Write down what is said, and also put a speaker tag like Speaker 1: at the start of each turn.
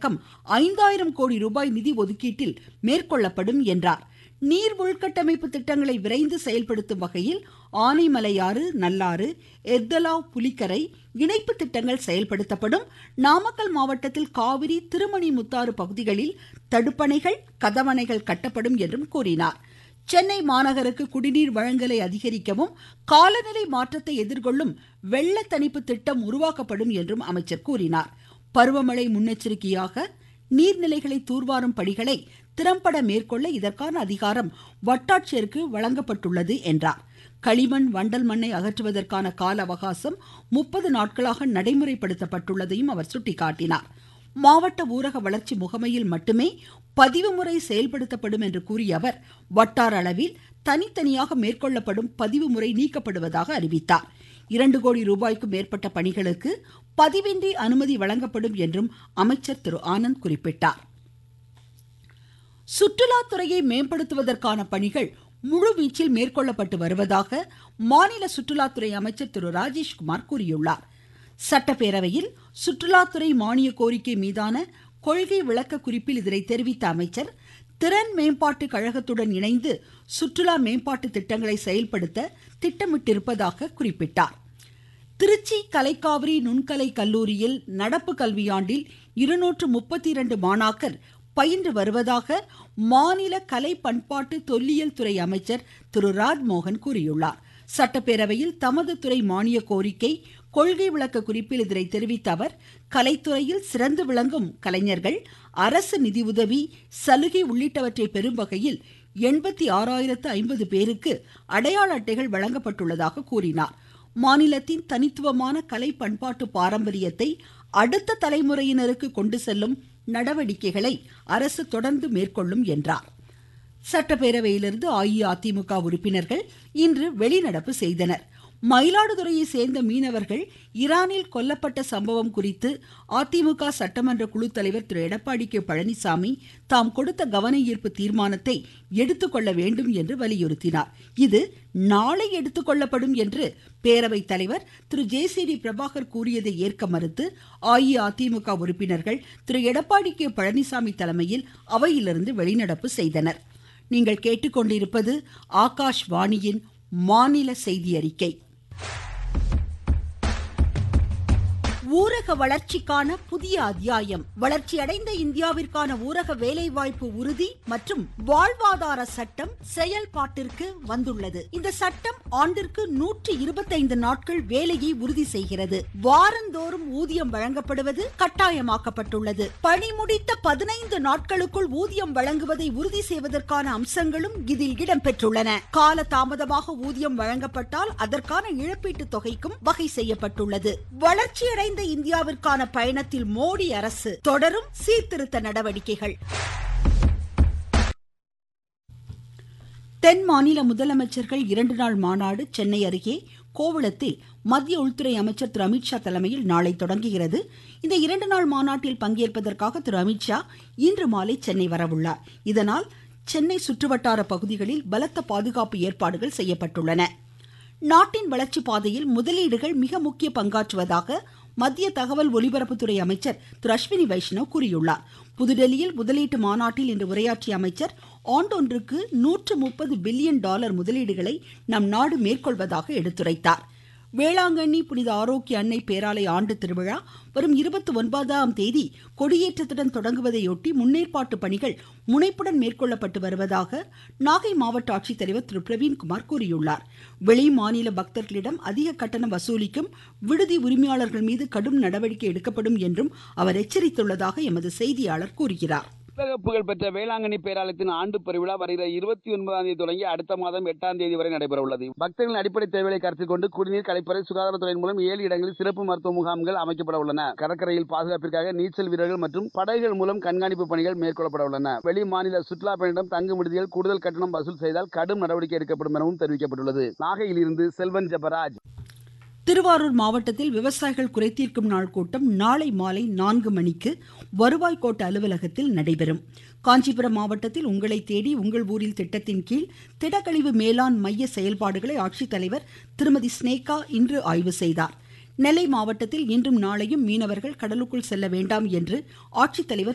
Speaker 1: இயக்கம் ஐந்தாயிரம் கோடி ரூபாய் நிதி ஒதுக்கீட்டில் மேற்கொள்ளப்படும் என்றார் நீர் உள்கட்டமைப்பு திட்டங்களை விரைந்து செயல்படுத்தும் வகையில் ஆனைமலையாறு நல்லாறு எர்தலாவ் புலிக்கரை இணைப்பு திட்டங்கள் செயல்படுத்தப்படும் நாமக்கல் மாவட்டத்தில் காவிரி திருமணிமுத்தாறு பகுதிகளில் தடுப்பணைகள் கதவணைகள் கட்டப்படும் என்றும் கூறினார் சென்னை மாநகருக்கு குடிநீர் வழங்கலை அதிகரிக்கவும் காலநிலை மாற்றத்தை எதிர்கொள்ளும் வெள்ள தணிப்பு திட்டம் உருவாக்கப்படும் என்றும் அமைச்சர் கூறினார் பருவமழை முன்னெச்சரிக்கையாக நீர்நிலைகளை தூர்வாரும் பணிகளை திறம்பட மேற்கொள்ள இதற்கான அதிகாரம் வட்டாட்சியருக்கு வழங்கப்பட்டுள்ளது என்றார் களிமண் வண்டல் மண்ணை அகற்றுவதற்கான கால அவகாசம் முப்பது நாட்களாக நடைமுறைப்படுத்தப்பட்டுள்ளதையும் அவர் சுட்டிக்காட்டினார் மாவட்ட ஊரக வளர்ச்சி முகமையில் மட்டுமே பதிவு முறை செயல்படுத்தப்படும் என்று கூறிய அவர் வட்டார அளவில் தனித்தனியாக மேற்கொள்ளப்படும் பதிவு முறை நீக்கப்படுவதாக அறிவித்தார் இரண்டு கோடி ரூபாய்க்கும் மேற்பட்ட பணிகளுக்கு பதிவின்றி அனுமதி வழங்கப்படும் என்றும் அமைச்சர் திரு ஆனந்த் குறிப்பிட்டார் சுற்றுலாத்துறையை மேம்படுத்துவதற்கான பணிகள் முழுவீச்சில் மேற்கொள்ளப்பட்டு வருவதாக மாநில சுற்றுலாத்துறை அமைச்சர் திரு ராஜேஷ்குமார் கூறியுள்ளார் சட்டப்பேரவையில் சுற்றுலாத்துறை மானிய கோரிக்கை மீதான கொள்கை விளக்க குறிப்பில் இதனை தெரிவித்த அமைச்சர் திறன் மேம்பாட்டு கழகத்துடன் இணைந்து சுற்றுலா மேம்பாட்டு திட்டங்களை செயல்படுத்த திட்டமிட்டிருப்பதாக குறிப்பிட்டார் திருச்சி கலைக்காவிரி நுண்கலை கல்லூரியில் நடப்பு கல்வியாண்டில் இருநூற்று முப்பத்தி இரண்டு மாணாக்கர் பயின்று வருவதாக மாநில கலை பண்பாட்டு தொல்லியல் துறை அமைச்சர் திரு ராஜ்மோகன் கூறியுள்ளார் சட்டப்பேரவையில் தமது துறை மானிய கோரிக்கை கொள்கை விளக்க குறிப்பில் இதனை தெரிவித்த அவர் கலைத்துறையில் சிறந்து விளங்கும் கலைஞர்கள் அரசு நிதியுதவி சலுகை உள்ளிட்டவற்றை பெறும் வகையில் எண்பத்தி ஆறாயிரத்து ஐம்பது பேருக்கு அடையாள அட்டைகள் வழங்கப்பட்டுள்ளதாக கூறினார் மாநிலத்தின் தனித்துவமான கலை பண்பாட்டு பாரம்பரியத்தை அடுத்த தலைமுறையினருக்கு கொண்டு செல்லும் நடவடிக்கைகளை அரசு தொடர்ந்து மேற்கொள்ளும் என்றார் சட்டப்பேரவையிலிருந்து அஇஅதிமுக உறுப்பினர்கள் இன்று வெளிநடப்பு செய்தனர் மயிலாடுதுறையை சேர்ந்த மீனவர்கள் ஈரானில் கொல்லப்பட்ட சம்பவம் குறித்து அதிமுக சட்டமன்ற குழு தலைவர் திரு எடப்பாடி கே பழனிசாமி தாம் கொடுத்த கவன ஈர்ப்பு தீர்மானத்தை எடுத்துக்கொள்ள வேண்டும் என்று வலியுறுத்தினார் இது நாளை எடுத்துக்கொள்ளப்படும் என்று பேரவைத் தலைவர் Thiru J C D Prabhakar கூறியதை ஏற்க மறுத்து அஇஅதிமுக உறுப்பினர்கள் திரு எடப்பாடி கே பழனிசாமி தலைமையில் அவையிலிருந்து வெளிநடப்பு செய்தனர் நீங்கள் கேட்டுக்கொண்டிருப்பது ஆகாஷ்வாணியின் மாநில செய்தி அறிக்கை ஊரக வளர்ச்சிக்கான புதிய அத்தியாயம் வளர்ச்சியடைந்த இந்தியாவிற்கான ஊரக வேலைவாய்ப்பு உறுதி மற்றும் வாழ்வாதார சட்டம் செயல்பாட்டிற்கு வந்துள்ளது இந்த சட்டம் ஆண்டிற்கு நூற்றி இருபத்தைந்து நாட்கள் வேலையை உறுதி செய்கிறது வாரந்தோறும் ஊதியம் வழங்கப்படுவது கட்டாயமாக்கப்பட்டுள்ளது பணி முடித்த பதினைந்து நாட்களுக்குள் ஊதியம் வழங்குவதை உறுதி செய்வதற்கான அம்சங்களும் இதில் இடம்பெற்றுள்ளன கால தாமதமாக ஊதியம் வழங்கப்பட்டால் அதற்கான இழப்பீட்டு தொகைக்கும் வகை செய்யப்பட்டுள்ளது வளர்ச்சியடைந்த நிறைந்த இந்தியாவிற்கான பயணத்தில் மோடி அரசு தொடரும் சீர்திருத்த நடவடிக்கைகள் தென் மாநில முதலமைச்சர்கள் இரண்டு நாள் மாநாடு சென்னை அருகே கோவளத்தில் மத்திய உள்துறை அமைச்சர் திரு அமித்ஷா தலைமையில் நாளை தொடங்குகிறது இந்த இரண்டு நாள் மாநாட்டில் பங்கேற்பதற்காக திரு அமித்ஷா இன்று மாலை சென்னை வரவுள்ளார் இதனால் சென்னை சுற்றுவட்டார பகுதிகளில் பலத்த பாதுகாப்பு ஏற்பாடுகள் செய்யப்பட்டுள்ளன நாட்டின் வளர்ச்சி பாதையில் முதலீடுகள் மிக முக்கிய பங்காற்றுவதாக மத்திய தகவல் ஒலிபரப்புத்துறை அமைச்சர் திரு அஸ்வினி வைஷ்ணவ் கூறியுள்ளார் புதுடெல்லியில் முதலீட்டு மாநாட்டில் இன்று உரையாற்றிய அமைச்சர் ஆண்டொன்றுக்கு நூற்று முப்பது பில்லியன் டாலர் முதலீடுகளை நம் நாடு மேற்கொள்வதாக எடுத்துரைத்தார் வேளாங்கண்ணி புனித ஆரோக்கிய அன்னை பேராலய ஆண்டு திருவிழா வரும் இருபத்தி ஒன்பதாம் தேதி கொடியேற்றத்துடன் தொடங்குவதையொட்டி முன்னேற்பாட்டு பணிகள் முனைப்புடன் மேற்கொள்ளப்பட்டு வருவதாக நாகை மாவட்ட ஆட்சித்தலைவர் திரு பிரவீன்குமார் கூறியுள்ளார் வெளி மாநில பக்தர்களிடம் அதிக கட்டணம் வசூலிக்கும் விடுதி உரிமையாளர்கள் மீது கடும் நடவடிக்கை எடுக்கப்படும் என்றும் அவர் எச்சரித்துள்ளதாக எமது செய்தியாளர் கூறுகிறார்
Speaker 2: உலக புகழ்பெற்ற வேளாங்கண்ணி பேராலயத்தின் ஆண்டு பெருவிழா வருகிற இருபத்தி ஒன்பதாம் தேதி தொடங்கி அடுத்த மாதம் எட்டாம் தேதி வரை நடைபெற உள்ளது பக்தர்களின் அடிப்படை தேவைகளை கருத்தில் கொண்டு குடிநீர் கலைப்பறை சுகாதாரத்துறையின் மூலம் ஏழு இடங்களில் சிறப்பு மருத்துவ முகாம்கள் அமைக்கப்பட உள்ளன கடற்கரையில் பாதுகாப்பிற்காக நீச்சல் வீரர்கள் மற்றும் படகுகள் மூலம் கண்காணிப்பு பணிகள் மேற்கொள்ளப்பட உள்ளன வெளி மாநில சுற்றுலா பயணிடம் தங்கும் விடுதியில் கூடுதல் கட்டணம் வசூல் செய்தால் கடும் நடவடிக்கை எடுக்கப்படும் எனவும் தெரிவிக்கப்பட்டுள்ளது நாகையில் இருந்து செல்வன் ஜபராஜ்
Speaker 1: திருவாரூர் மாவட்டத்தில் விவசாயிகள் குறைதீர்க்கும் நாள் கூட்டம் நாளை மாலை நான்கு மணிக்கு வருவாய் கோட்ட அலுவலகத்தில் நடைபெறும் காஞ்சிபுரம் மாவட்டத்தில் உங்களை தேடி உங்கள் ஊரில் திட்டத்தின் கீழ் திடக்கழிவு மேலாண் மைய செயல்பாடுகளை ஆட்சித்தலைவர் திருமதி ஸ்னேகா இன்று ஆய்வு செய்தார் நெல்லை மாவட்டத்தில் இன்றும் நாளையும் மீனவர்கள் கடலுக்குள் செல்ல வேண்டாம் என்று ஆட்சித்தலைவர்